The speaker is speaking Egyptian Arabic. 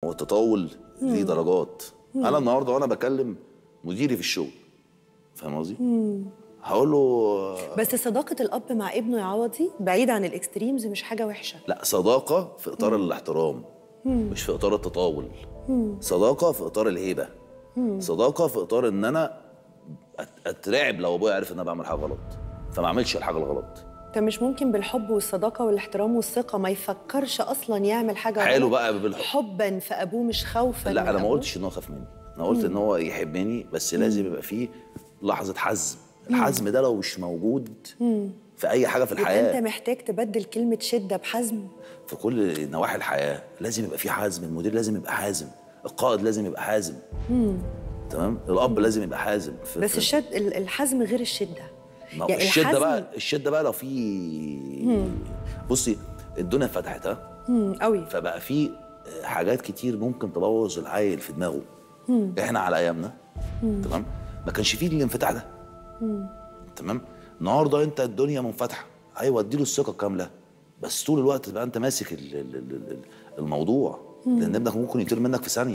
والتطاول ليه درجات انا النهارده وانا بكلم مديري في الشغل فاهم قصدي؟ هقول له بس صداقه الاب مع ابنه يا عوضي بعيد عن الاكستريمز مش حاجه وحشه لا صداقه في اطار الاحترام مش في اطار التطاول صداقه في اطار الهيبه صداقه في اطار ان انا أت- اترعب لو ابويا عرف ان انا بعمل حاجه غلط فما اعملش الحاجه الغلط انت مش ممكن بالحب والصداقه والاحترام والثقه ما يفكرش اصلا يعمل حاجه حلو غلط؟ بقى بالحب. حبا في ابوه مش خوفا لا من انا ما أبوه؟ قلتش ان هو خاف مني انا قلت ان هو يحبني بس لازم يبقى فيه لحظه حزم الحزم ده لو مش موجود في اي حاجه في يبقى الحياه انت محتاج تبدل كلمه شده بحزم في كل نواحي الحياه لازم يبقى في حازم المدير لازم يبقى حازم القائد لازم يبقى حازم تمام الاب لازم يبقى حازم في بس في- الشد ال- الحزم غير الشده ما هو يعني الشده الحزم- بقى الشده بقى لو في بصي الدنيا اتفتحت ها مم، قوي فبقى في حاجات كتير ممكن تبوظ العيل في دماغه احنا على ايامنا تمام ما كانش فيه الانفتاح ده تمام النهارده انت الدنيا منفتحه ايوه اديله الثقه الكامله بس طول الوقت تبقى انت ماسك ال- ال- ال- ال- الموضوع لان ابنك ممكن يطير منك في ثانيه